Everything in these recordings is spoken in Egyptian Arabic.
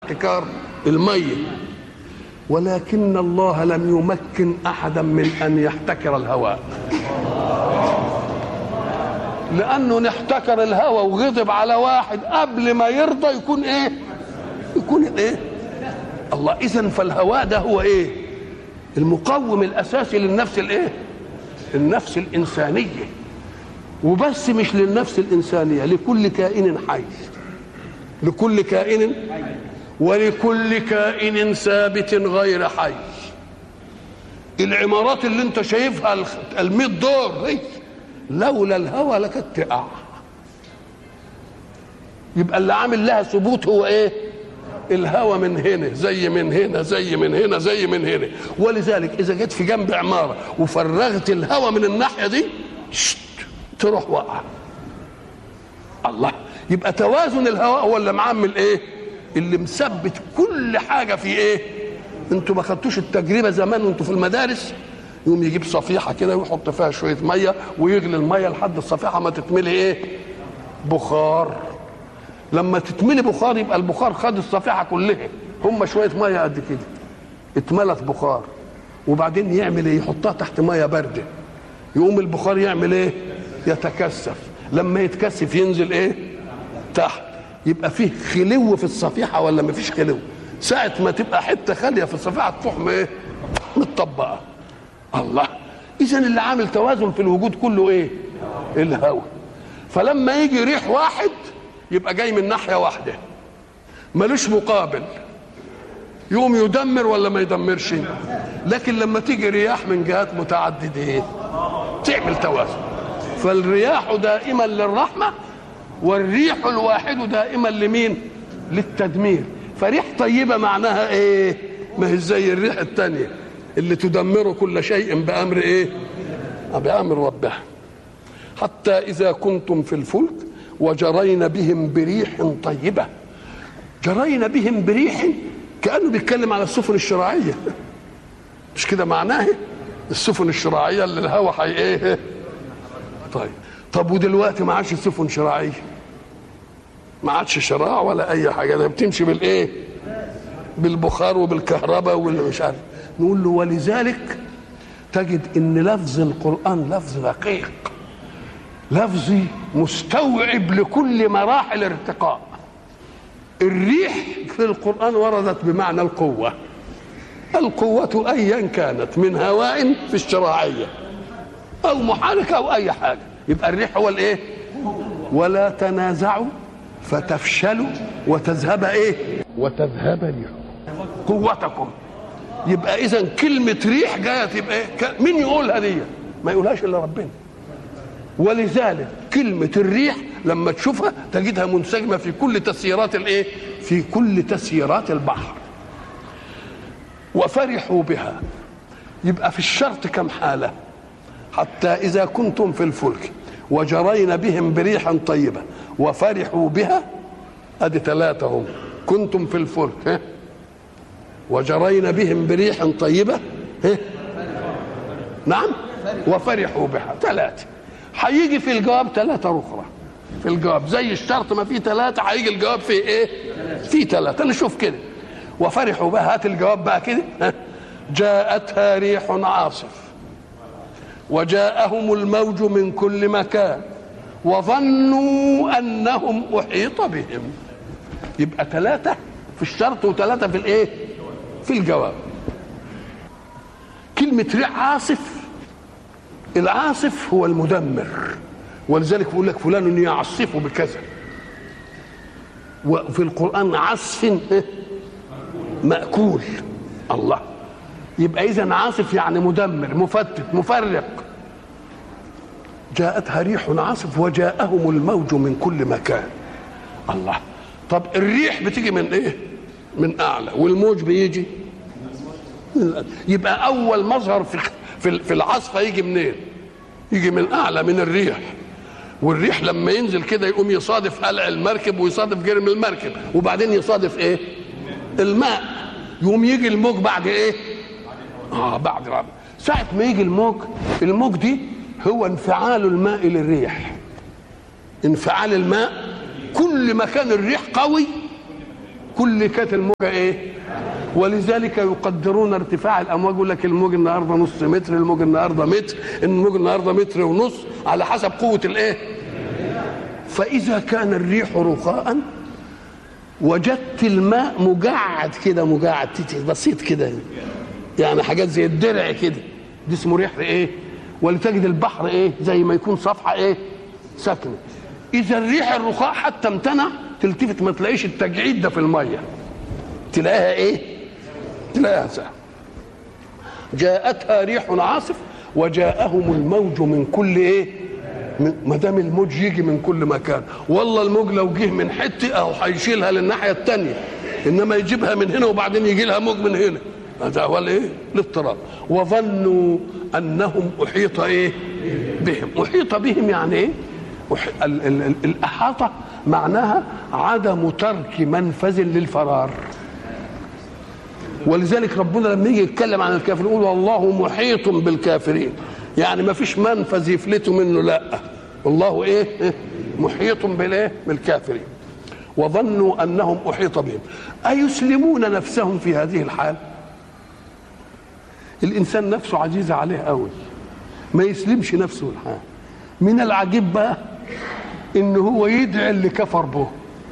احتكار الميه ولكن الله لم يمكن احدا من ان يحتكر الهواء لانه نحتكر الهواء وغضب على واحد قبل ما يرضى يكون ايه يكون ايه الله اذا فالهواء ده هو ايه المقوم الاساسي للنفس الايه النفس الانسانيه وبس مش للنفس الانسانيه لكل كائن حي لكل كائن ولكل كائن ثابت غير حي العمارات اللي انت شايفها المئة دور دي لولا الهوى لكانت تقع يبقى اللي عامل لها ثبوت هو ايه الهوى من هنا زي من هنا زي من هنا زي من هنا ولذلك اذا جيت في جنب عماره وفرغت الهوى من الناحيه دي شت تروح واقعه الله يبقى توازن الهواء هو اللي معمل ايه اللي مثبت كل حاجه في ايه انتوا ما خدتوش التجربه زمان وانتوا في المدارس يقوم يجيب صفيحه كده ويحط فيها شويه ميه ويغلي الميه لحد الصفيحه ما تتملي ايه بخار لما تتملي بخار يبقى البخار خد الصفيحه كلها هم شويه ميه قد كده اتملت بخار وبعدين يعمل ايه يحطها تحت ميه بارده يقوم البخار يعمل ايه يتكثف لما يتكثف ينزل ايه تحت يبقى فيه خلو في الصفيحه ولا ما فيش خلو ساعه ما تبقى حته خاليه في الصفيحه تروح ايه متطبقه الله اذا اللي عامل توازن في الوجود كله ايه الهواء فلما يجي ريح واحد يبقى جاي من ناحيه واحده ملوش مقابل يقوم يدمر ولا ما يدمرش لكن لما تيجي رياح من جهات متعدده ايه تعمل توازن فالرياح دائما للرحمه والريح الواحد دائما لمين للتدمير فريح طيبه معناها ايه ما هي زي الريح الثانيه اللي تدمر كل شيء بامر ايه بامر ربها حتى اذا كنتم في الفلك وجرين بهم بريح طيبه جرين بهم بريح كانه بيتكلم على السفن الشراعيه مش كده معناه السفن الشراعيه اللي الهوا حي ايه طيب طب ودلوقتي ما عادش سفن شراعيه ما عادش شراع ولا اي حاجه ده بتمشي بالايه بالبخار وبالكهرباء والمش عارف نقول له ولذلك تجد ان لفظ القران لفظ دقيق لفظي مستوعب لكل مراحل ارتقاء الريح في القرآن وردت بمعنى القوة القوة أيا كانت من هواء في الشراعية أو محرك أو أي حاجة يبقى الريح هو الإيه ولا تنازعوا فتفشلوا وتذهب إيه وتذهب ريحكم قوتكم يبقى إذا كلمة ريح جاية تبقى إيه مين يقولها دي ما يقولهاش إلا ربنا ولذلك كلمة الريح لما تشوفها تجدها منسجمة في كل تسييرات الايه؟ في كل تسييرات البحر. وفرحوا بها. يبقى في الشرط كم حالة؟ حتى إذا كنتم في الفلك وجرين بهم بريح طيبة وفرحوا بها أدي ثلاثة هم كنتم في الفلك ها؟ وجرين بهم بريح طيبة ها؟ نعم وفرحوا بها ثلاثة هيجي في الجواب ثلاثة أخرى في الجواب زي الشرط ما فيه ثلاثة هيجي الجواب في إيه؟ في ثلاثة نشوف كده وفرحوا بها هات الجواب بقى كده جاءتها ريح عاصف وجاءهم الموج من كل مكان وظنوا أنهم أحيط بهم يبقى ثلاثة في الشرط وثلاثة في الإيه؟ في الجواب كلمة ريح عاصف العاصف هو المدمر ولذلك بيقول لك فلان يعصف بكذا وفي القرآن عصف مأكول الله يبقى إذا عاصف يعني مدمر مفتت مفرق جاءتها ريح عاصف وجاءهم الموج من كل مكان الله طب الريح بتيجي من ايه من اعلى والموج بيجي يبقى اول مظهر في في في العاصفه يجي منين؟ يجي من اعلى من الريح والريح لما ينزل كده يقوم يصادف قلع المركب ويصادف جرم المركب وبعدين يصادف ايه؟ الماء يقوم يجي الموج بعد ايه؟ اه بعد رابع ساعة ما يجي الموج الموج دي هو انفعال الماء للريح انفعال الماء كل ما كان الريح قوي كل كانت الموجه ايه ولذلك يقدرون ارتفاع الامواج يقول لك الموج النهارده نص متر الموج النهارده متر الموج النهارده متر ونص على حسب قوه الايه فاذا كان الريح رخاء وجدت الماء مجعد كده مجعد تيتي بسيط كده يعني حاجات زي الدرع كده دي اسمه ريح ايه ولتجد البحر ايه زي ما يكون صفحه ايه ساكنه اذا الريح الرخاء حتى امتنع تلتفت ما تلاقيش التجعيد ده في الميه تلاقيها ايه تلاقيها سهل جاءتها ريح عاصف وجاءهم الموج من كل ايه ما دام الموج يجي من كل مكان والله الموج لو جه من حته او هيشيلها للناحيه الثانيه انما يجيبها من هنا وبعدين يجي لها موج من هنا هذا هو الايه الاضطراب وظنوا انهم احيط ايه بهم احيط بهم يعني ايه أح... ال... ال... ال... الاحاطه معناها عدم ترك منفذ للفرار ولذلك ربنا لما يجي يتكلم عن الكافرين يقول والله محيط بالكافرين يعني ما فيش منفذ يفلتوا منه لا والله ايه محيط بالايه بالكافرين وظنوا انهم احيط بهم ايسلمون نفسهم في هذه الحال الانسان نفسه عزيزه عليه قوي ما يسلمش نفسه الحال من العجيب بقى ان هو يدعي اللي كفر به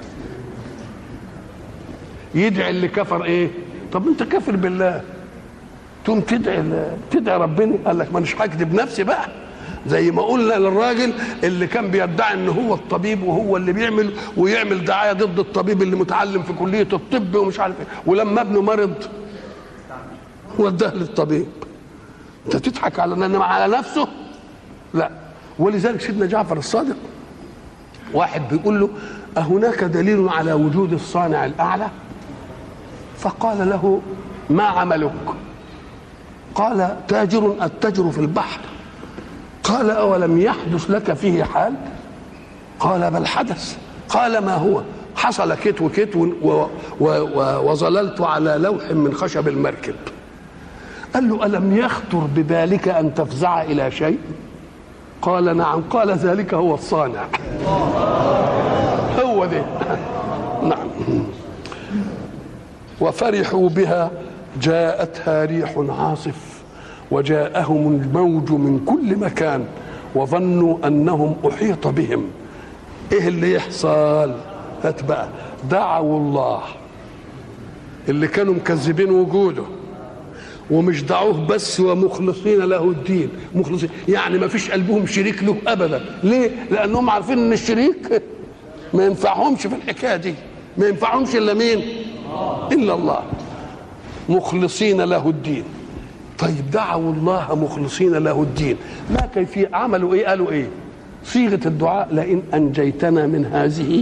يدعي اللي كفر ايه طب انت كافر بالله تقوم تدعي تدعي ربنا قال لك مانيش هكذب نفسي بقى زي ما قلنا للراجل اللي كان بيدعي ان هو الطبيب وهو اللي بيعمل ويعمل دعايه ضد الطبيب اللي متعلم في كليه الطب ومش عارف ايه ولما ابنه مرض وداه للطبيب انت تضحك على انما على نفسه لا ولذلك سيدنا جعفر الصادق واحد بيقول له أهناك دليل على وجود الصانع الأعلى فقال له ما عملك قال تاجر أتجر في البحر قال أولم يحدث لك فيه حال قال بل حدث قال ما هو حصل كت وكت و و و وظللت على لوح من خشب المركب قال له ألم يخطر ببالك أن تفزع إلى شيء قال نعم قال ذلك هو الصانع هو ده نعم وفرحوا بها جاءتها ريح عاصف وجاءهم الموج من كل مكان وظنوا انهم احيط بهم ايه اللي يحصل هات بقى دعوا الله اللي كانوا مكذبين وجوده ومش دعوه بس ومخلصين له الدين مخلصين يعني ما فيش قلبهم شريك له ابدا ليه لانهم عارفين ان الشريك ما ينفعهمش في الحكايه دي ما ينفعهمش الا مين الا الله مخلصين له الدين طيب دعوا الله مخلصين له الدين ما كيفية عملوا ايه قالوا ايه صيغة الدعاء لئن أنجيتنا من هذه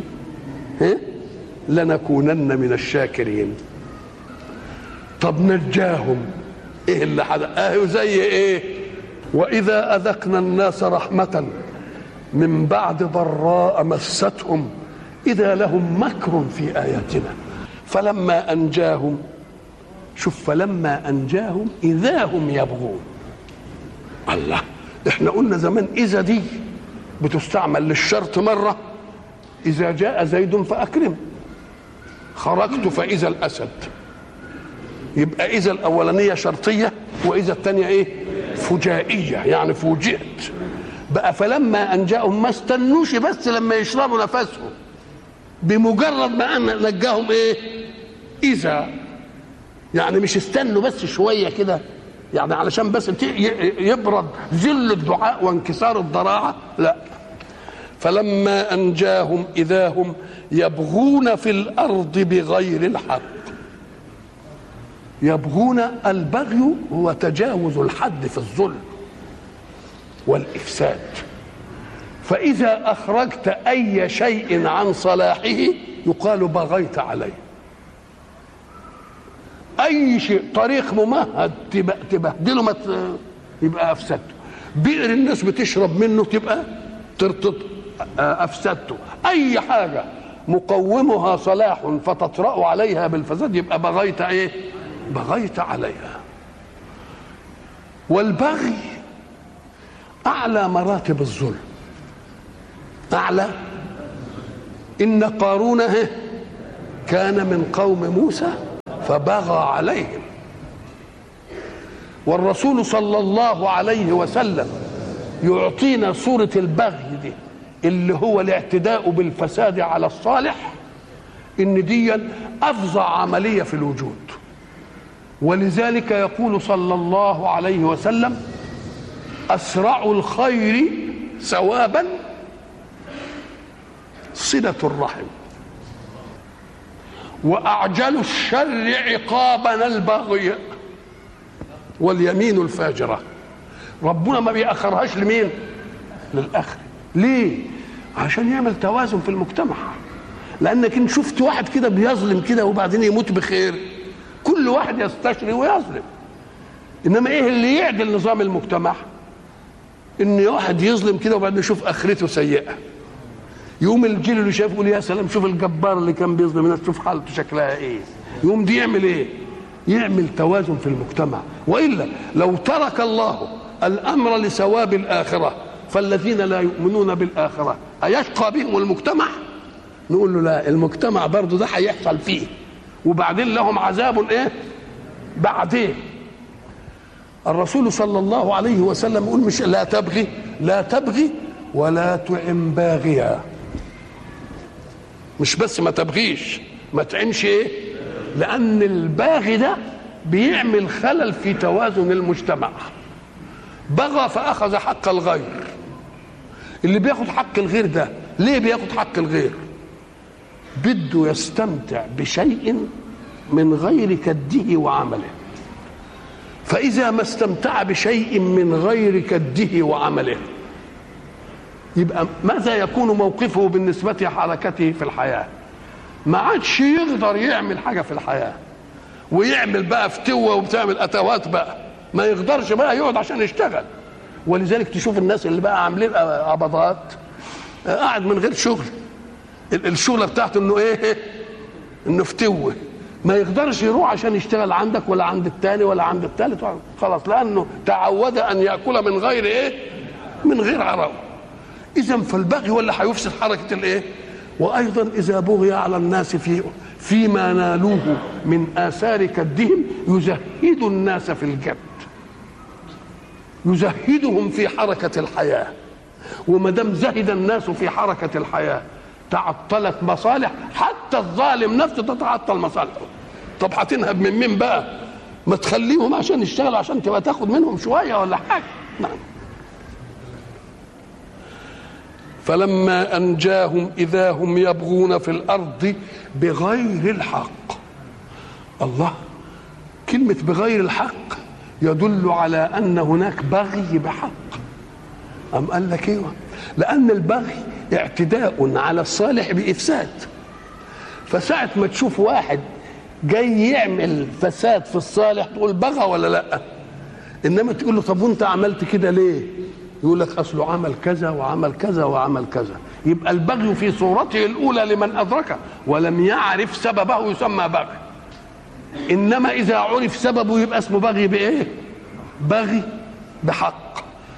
لنكونن من الشاكرين طب نجاهم ايه اللي حدث اهو زي ايه واذا اذقنا الناس رحمه من بعد ضراء مستهم اذا لهم مكر في اياتنا فلما انجاهم شوف فلما انجاهم اذا هم يبغون الله احنا قلنا زمان اذا دي بتستعمل للشرط مره اذا جاء زيد فاكرم خرجت فاذا الاسد يبقى اذا الاولانيه شرطيه واذا الثانيه ايه فجائيه يعني فوجئت بقى فلما انجاهم ما استنوش بس لما يشربوا نفسهم بمجرد ما ان نجاهم ايه اذا يعني مش استنوا بس شويه كده يعني علشان بس يبرد ذل الدعاء وانكسار الضراعه لا فلما انجاهم اذا هم يبغون في الارض بغير الحق يبغون البغي هو تجاوز الحد في الظلم والافساد فاذا اخرجت اي شيء عن صلاحه يقال بغيت عليه اي شيء طريق ممهد تبهدله ما يبقى افسدته بئر الناس بتشرب منه تبقى ترتط افسدته اي حاجه مقومها صلاح فتطرا عليها بالفساد يبقى بغيت ايه بغيت عليها والبغي اعلى مراتب الظلم اعلى ان قارون كان من قوم موسى فبغى عليهم والرسول صلى الله عليه وسلم يعطينا صورة البغي دي اللي هو الاعتداء بالفساد على الصالح ان دي افظع عملية في الوجود ولذلك يقول صلى الله عليه وسلم اسرع الخير ثوابا صلة الرحم واعجل الشر عقابا البغي واليمين الفاجره ربنا ما بيأخرهاش لمين للآخر ليه عشان يعمل توازن في المجتمع لانك ان شفت واحد كده بيظلم كده وبعدين يموت بخير كل واحد يستشري ويظلم انما ايه اللي يعدل نظام المجتمع ان واحد يظلم كده وبعدين يشوف اخرته سيئه يقوم الجيل اللي شايف يقول يا سلام شوف الجبار اللي كان بيظلم الناس شوف حالته شكلها ايه يقوم دي يعمل ايه يعمل توازن في المجتمع والا لو ترك الله الامر لثواب الاخره فالذين لا يؤمنون بالاخره ايشقى بهم المجتمع نقول له لا المجتمع برضه ده هيحصل فيه وبعدين لهم عذاب ايه بعدين الرسول صلى الله عليه وسلم يقول مش لا تبغي لا تبغي ولا تعن باغيا مش بس ما تبغيش ما تعنش ايه لان الباغي ده بيعمل خلل في توازن المجتمع بغى فاخذ حق الغير اللي بياخد حق الغير ده ليه بياخد حق الغير بده يستمتع بشيء من غير كده وعمله فإذا ما استمتع بشيء من غير كده وعمله يبقى ماذا يكون موقفه بالنسبة لحركته في الحياة ما عادش يقدر يعمل حاجة في الحياة ويعمل بقى فتوة وبتعمل أتوات بقى ما يقدرش بقى يقعد عشان يشتغل ولذلك تشوف الناس اللي بقى عاملين قبضات قاعد من غير شغل الشغلة بتاعته انه ايه انه فتوه ما يقدرش يروح عشان يشتغل عندك ولا عند التاني ولا عند التالت خلاص لانه تعود ان ياكل من غير ايه من غير عراوه اذا فالبغي هو اللي هيفسد حركه الايه وايضا اذا بغي على الناس في فيما نالوه من اثار كدهم يزهد الناس في الجد يزهدهم في حركه الحياه وما دام زهد الناس في حركه الحياه تعطلت مصالح حتى الظالم نفسه تتعطل مصالحه طب هتنهب من مين بقى ما تخليهم عشان يشتغلوا عشان تبقى تاخد منهم شويه ولا حاجه نعم فلما انجاهم اذا هم يبغون في الارض بغير الحق الله كلمه بغير الحق يدل على ان هناك بغي بحق ام قال لك ايوه لان البغي اعتداء على الصالح بافساد فساعه ما تشوف واحد جاي يعمل فساد في الصالح تقول بغى ولا لا انما تقول له طب وانت عملت كده ليه يقول لك اصله عمل كذا وعمل كذا وعمل كذا يبقى البغي في صورته الاولى لمن ادركه ولم يعرف سببه يسمى بغي انما اذا عرف سببه يبقى اسمه بغي بايه بغي بحق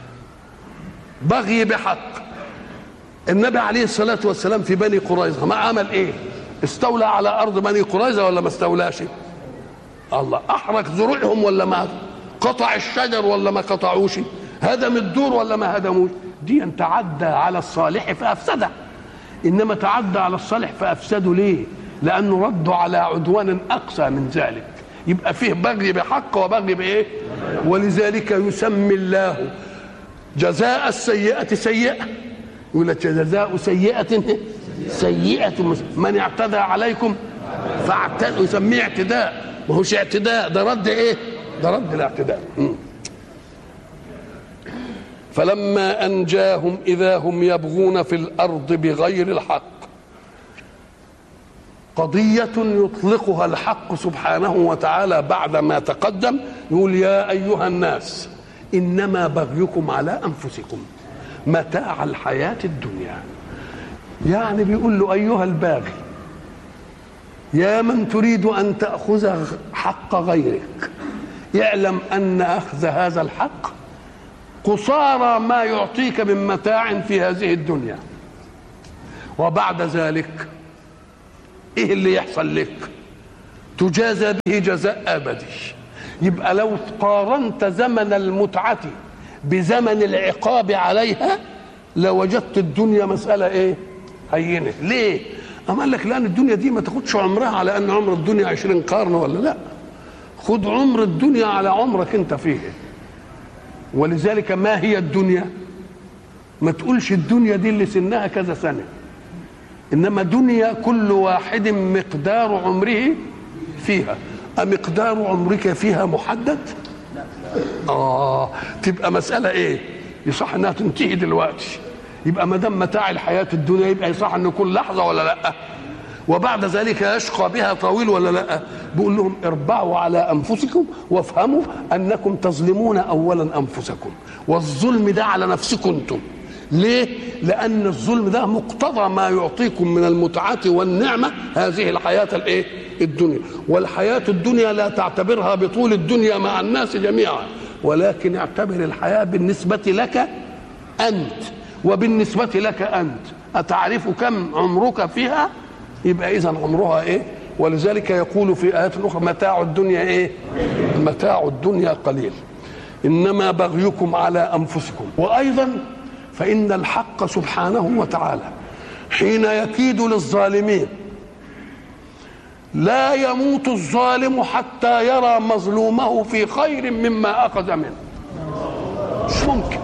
بغي بحق النبي عليه الصلاة والسلام في بني قريظة ما عمل ايه استولى على ارض بني قريظة ولا ما استولاش الله احرق زروعهم ولا ما قطع الشجر ولا ما قطعوش هدم الدور ولا ما هدموش دي ان تعدى على الصالح فافسده انما تعدى على الصالح فافسده ليه لانه ردوا على عدوان اقصى من ذلك يبقى فيه بغي بحق وبغي بايه ولذلك يسمي الله جزاء السيئة سيئة يقول لك جزاء سيئة سيئة من اعتدى عليكم فاعتدوا يسميه اعتداء ما هوش اعتداء ده رد ايه؟ ده رد الاعتداء فلما انجاهم اذا هم يبغون في الارض بغير الحق قضية يطلقها الحق سبحانه وتعالى بعد ما تقدم يقول يا أيها الناس إنما بغيكم على أنفسكم متاع الحياة الدنيا يعني بيقول له أيها الباغي يا من تريد أن تأخذ حق غيرك اعلم أن أخذ هذا الحق قصارى ما يعطيك من متاع في هذه الدنيا وبعد ذلك ايه اللي يحصل لك تجازى به جزاء ابدي يبقى لو قارنت زمن المتعه بزمن العقاب عليها لوجدت الدنيا مساله ايه هينه ليه أما قال لك لأن الدنيا دي ما تاخدش عمرها على أن عمر الدنيا عشرين قرن ولا لا خد عمر الدنيا على عمرك أنت فيه ولذلك ما هي الدنيا ما تقولش الدنيا دي اللي سنها كذا سنة إنما دنيا كل واحد مقدار عمره فيها أمقدار عمرك فيها محدد آه تبقى مسألة إيه يصح إنها تنتهي دلوقتي يبقى ما دام متاع الحياه الدنيا يبقى يصح ان كل لحظه ولا لا وبعد ذلك يشقى بها طويل ولا لا بيقول لهم اربعوا على انفسكم وافهموا انكم تظلمون اولا انفسكم والظلم ده على نفسكم انتم ليه لان الظلم ده مقتضى ما يعطيكم من المتعات والنعمه هذه الحياه الايه الدنيا والحياه الدنيا لا تعتبرها بطول الدنيا مع الناس جميعا ولكن اعتبر الحياه بالنسبه لك انت وبالنسبة لك أنت أتعرف كم عمرك فيها يبقى إذا عمرها إيه ولذلك يقول في آيات أخرى متاع الدنيا إيه متاع الدنيا قليل إنما بغيكم على أنفسكم وأيضا فإن الحق سبحانه وتعالى حين يكيد للظالمين لا يموت الظالم حتى يرى مظلومه في خير مما أخذ منه مش ممكن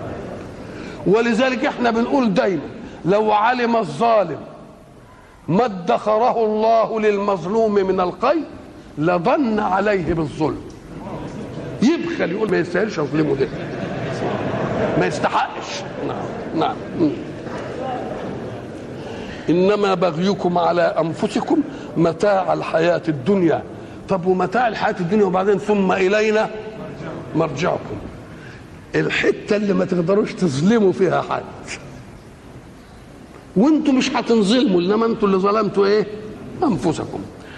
ولذلك احنا بنقول دايما لو علم الظالم ما ادخره الله للمظلوم من الخير لظن عليه بالظلم يبخل يقول ما يستاهلش اظلمه ده ما يستحقش نعم نعم انما بغيكم على انفسكم متاع الحياه الدنيا طب ومتاع الحياه الدنيا وبعدين ثم الينا مرجعكم الحته اللي ما تقدروش تظلموا فيها حد وانتم مش هتنظلموا انما انتم اللي ظلمتوا ايه انفسكم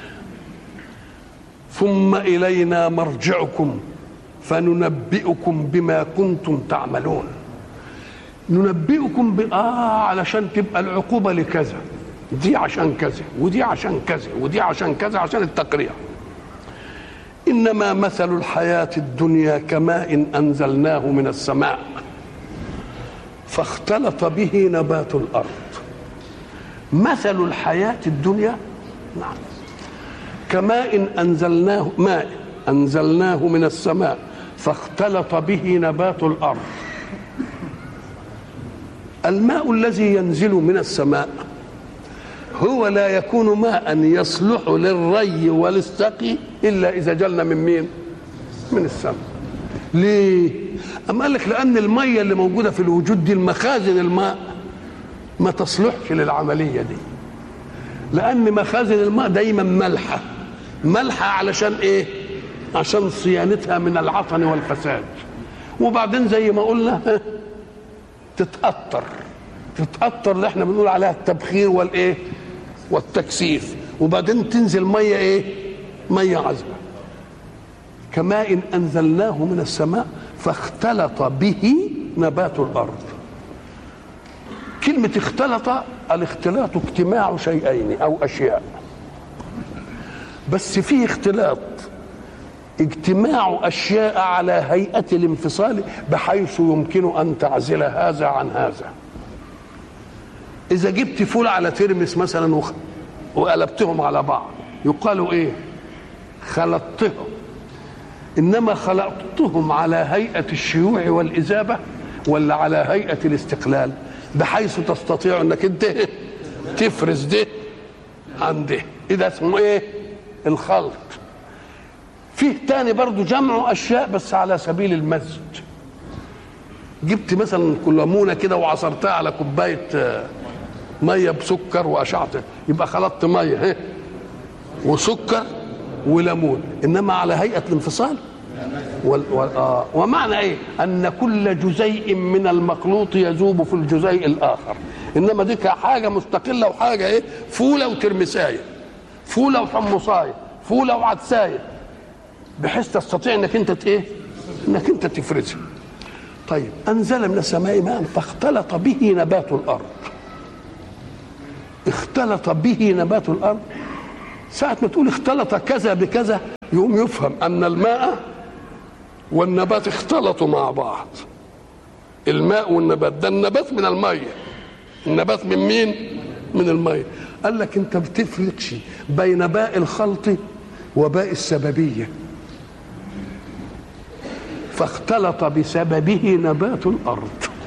ثم الينا مرجعكم فننبئكم بما كنتم تعملون ننبئكم ب... اه علشان تبقى العقوبه لكذا دي عشان كذا ودي عشان كذا ودي عشان كذا عشان التقريع انما مثل الحياه الدنيا كماء انزلناه من السماء فاختلط به نبات الارض مثل الحياه الدنيا نعم كماء انزلناه ماء انزلناه من السماء فاختلط به نبات الارض الماء الذي ينزل من السماء هو لا يكون ماء يصلح للري وللسقي الا اذا جلنا من مين من السماء ليه اما قال لك لان الميه اللي موجوده في الوجود دي المخازن الماء ما تصلحش للعمليه دي لان مخازن الماء دايما ملحه ملحه علشان ايه عشان صيانتها من العطن والفساد وبعدين زي ما قلنا تتأثر تتأثر اللي احنا بنقول عليها التبخير والايه والتكثيف وبعدين تنزل ميه ايه ميه عذبه كماء انزلناه من السماء فاختلط به نبات الارض كلمة اختلط الاختلاط اجتماع شيئين أو أشياء بس فيه اختلاط اجتماع أشياء على هيئة الانفصال بحيث يمكن أن تعزل هذا عن هذا إذا جبت فول على ترمس مثلا وخ- وقلبتهم على بعض يقال إيه خلطتهم إنما خلقتهم على هيئة الشيوع والإذابة ولا على هيئة الاستقلال بحيث تستطيع انك انت تفرز ده عن ده ده اسمه ايه الخلط فيه تاني برضو جمع اشياء بس على سبيل المزج جبت مثلا كلمونه كده وعصرتها على كوبايه آه، ميه بسكر واشعت يبقى خلطت ميه ها وسكر وليمون انما على هيئه الانفصال وال... وال... آه. ومعنى ايه ان كل جزيء من المخلوط يذوب في الجزيء الاخر انما دي حاجه مستقله وحاجه ايه فوله وترمسايه فوله وحمصايه فوله وعدسايه بحيث تستطيع انك انت ت- ايه انك انت تفرزها طيب انزل من السماء ماء فاختلط به نبات الارض اختلط به نبات الارض ساعة ما تقول اختلط كذا بكذا يقوم يفهم أن الماء والنبات اختلطوا مع بعض الماء والنبات ده النبات من المية النبات من مين؟ من المية قال لك انت بتفرقش بين باء الخلط وباء السببية فاختلط بسببه نبات الأرض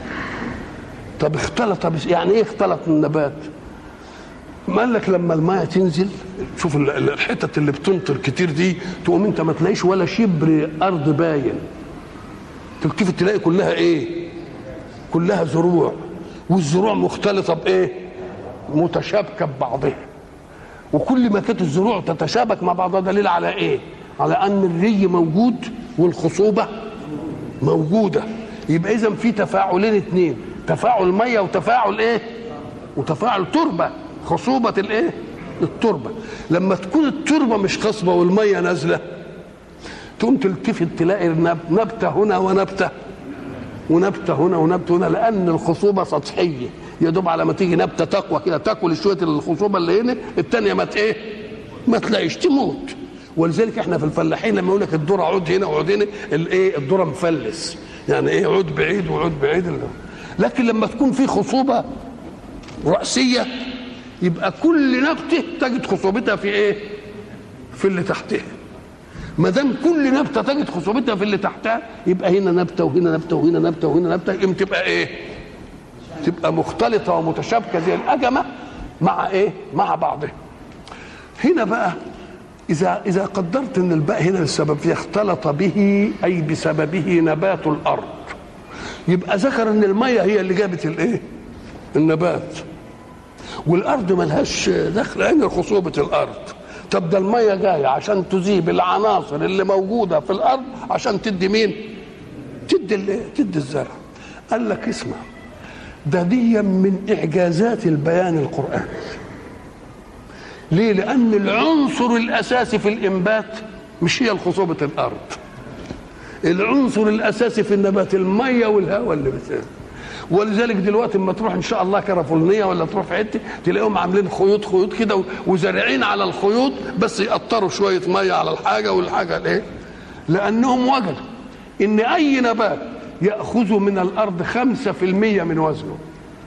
طب اختلط بس يعني ايه اختلط النبات؟ ما قال لك لما الماء تنزل شوف الحتت اللي بتمطر كتير دي تقوم انت ما تلاقيش ولا شبر ارض باين كيف تلاقي كلها ايه كلها زروع والزروع مختلطه بايه متشابكه ببعضها وكل ما كانت الزروع تتشابك مع بعضها دليل على ايه على ان الري موجود والخصوبه موجوده يبقى اذا في تفاعلين اثنين تفاعل ميه وتفاعل ايه وتفاعل تربه خصوبة الايه؟ التربة لما تكون التربة مش خصبة والمية نازلة تقوم تلتفت تلاقي نبتة هنا ونبتة ونبتة هنا ونبتة هنا لأن الخصوبة سطحية يا دوب على ما تيجي نبتة تقوى كده تاكل شوية الخصوبة اللي هنا الثانية ما ايه؟ ما تلاقيش تموت ولذلك احنا في الفلاحين لما يقول لك الذره عود هنا وعود هنا الايه الذره مفلس يعني ايه عود بعيد وعود بعيد لكن لما تكون في خصوبه راسيه يبقى كل نبته تجد خصوبتها في ايه؟ في اللي تحتها ما دام كل نبته تجد خصوبتها في اللي تحتها يبقى هنا نبته وهنا نبته وهنا نبته وهنا نبته يقوم تبقى ايه؟ تبقى مختلطه ومتشابكه زي الاجمه مع ايه؟ مع بعضها. هنا بقى اذا اذا قدرت ان الباء هنا السبب فيه اختلط به اي بسببه نبات الارض يبقى ذكر ان الميه هي اللي جابت الايه؟ النبات والارض ملهاش دخل عين خصوبه الارض طب ده الميه جايه عشان تذيب العناصر اللي موجوده في الارض عشان تدي مين تدي تدي الزرع قال لك اسمع ده دي من اعجازات البيان القراني ليه لان العنصر الاساسي في الانبات مش هي خصوبه الارض العنصر الاساسي في النبات الميه والهواء اللي بتسير ولذلك دلوقتي اما تروح ان شاء الله كرفولنيه ولا تروح في حته تلاقيهم عاملين خيوط خيوط كده وزارعين على الخيوط بس يقطروا شويه ميه على الحاجه والحاجه الايه؟ لانهم وجدوا ان اي نبات ياخذ من الارض 5% من وزنه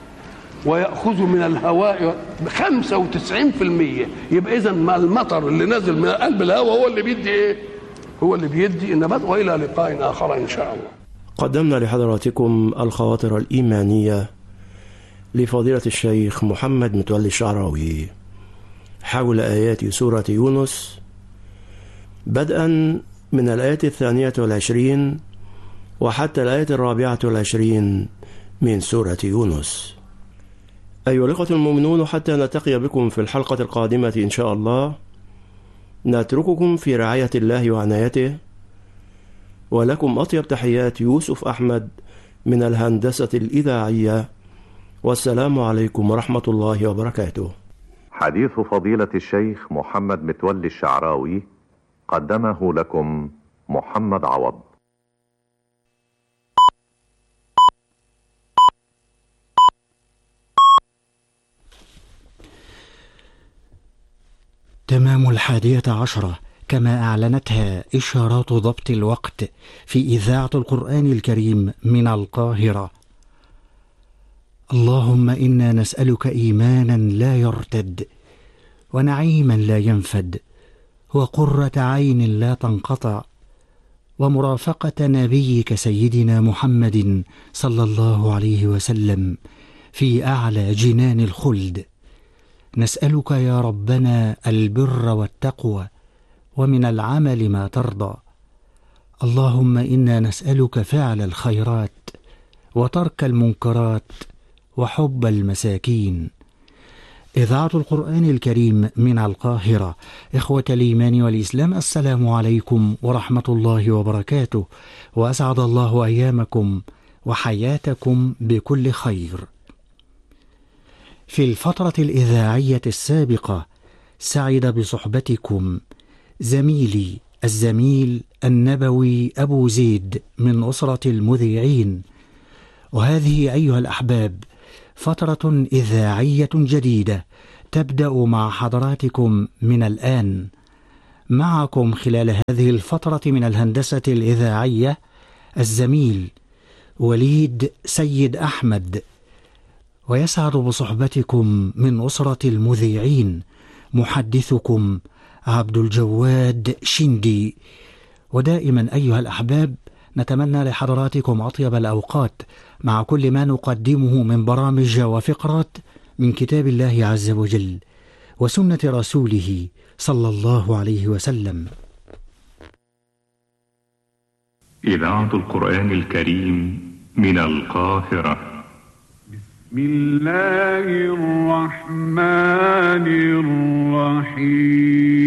ويأخذ من الهواء 95% يبقى إذا ما المطر اللي نازل من قلب الهواء هو اللي بيدي إيه؟ هو اللي بيدي النبات وإلى لقاء آخر إن شاء الله. قدمنا لحضراتكم الخواطر الإيمانية لفضيلة الشيخ محمد متولي الشعراوي حول آيات سورة يونس بدءا من الآية الثانية والعشرين وحتى الآية الرابعة والعشرين من سورة يونس أيها الإخوة المؤمنون حتى نلتقي بكم في الحلقة القادمة إن شاء الله نترككم في رعاية الله وعنايته ولكم أطيب تحيات يوسف أحمد من الهندسة الإذاعية والسلام عليكم ورحمة الله وبركاته حديث فضيلة الشيخ محمد متولي الشعراوي قدمه لكم محمد عوض تمام الحادية عشرة كما أعلنتها إشارات ضبط الوقت في إذاعة القرآن الكريم من القاهرة اللهم إنا نسألك إيمانا لا يرتد ونعيما لا ينفد وقرة عين لا تنقطع ومرافقة نبيك سيدنا محمد صلى الله عليه وسلم في أعلى جنان الخلد نسألك يا ربنا البر والتقوى ومن العمل ما ترضى اللهم انا نسالك فعل الخيرات وترك المنكرات وحب المساكين إذاعة القرآن الكريم من القاهرة إخوة الإيمان والإسلام السلام عليكم ورحمة الله وبركاته وأسعد الله أيامكم وحياتكم بكل خير في الفترة الإذاعية السابقة سعد بصحبتكم زميلي الزميل النبوي أبو زيد من أسرة المذيعين وهذه أيها الأحباب فترة إذاعية جديدة تبدأ مع حضراتكم من الآن معكم خلال هذه الفترة من الهندسة الإذاعية الزميل وليد سيد أحمد ويسعد بصحبتكم من أسرة المذيعين محدثكم عبد الجواد شندي ودائما أيها الأحباب نتمنى لحضراتكم أطيب الأوقات مع كل ما نقدمه من برامج وفقرات من كتاب الله عز وجل وسنة رسوله صلى الله عليه وسلم إذاعة القرآن الكريم من القاهرة بسم الله الرحمن الرحيم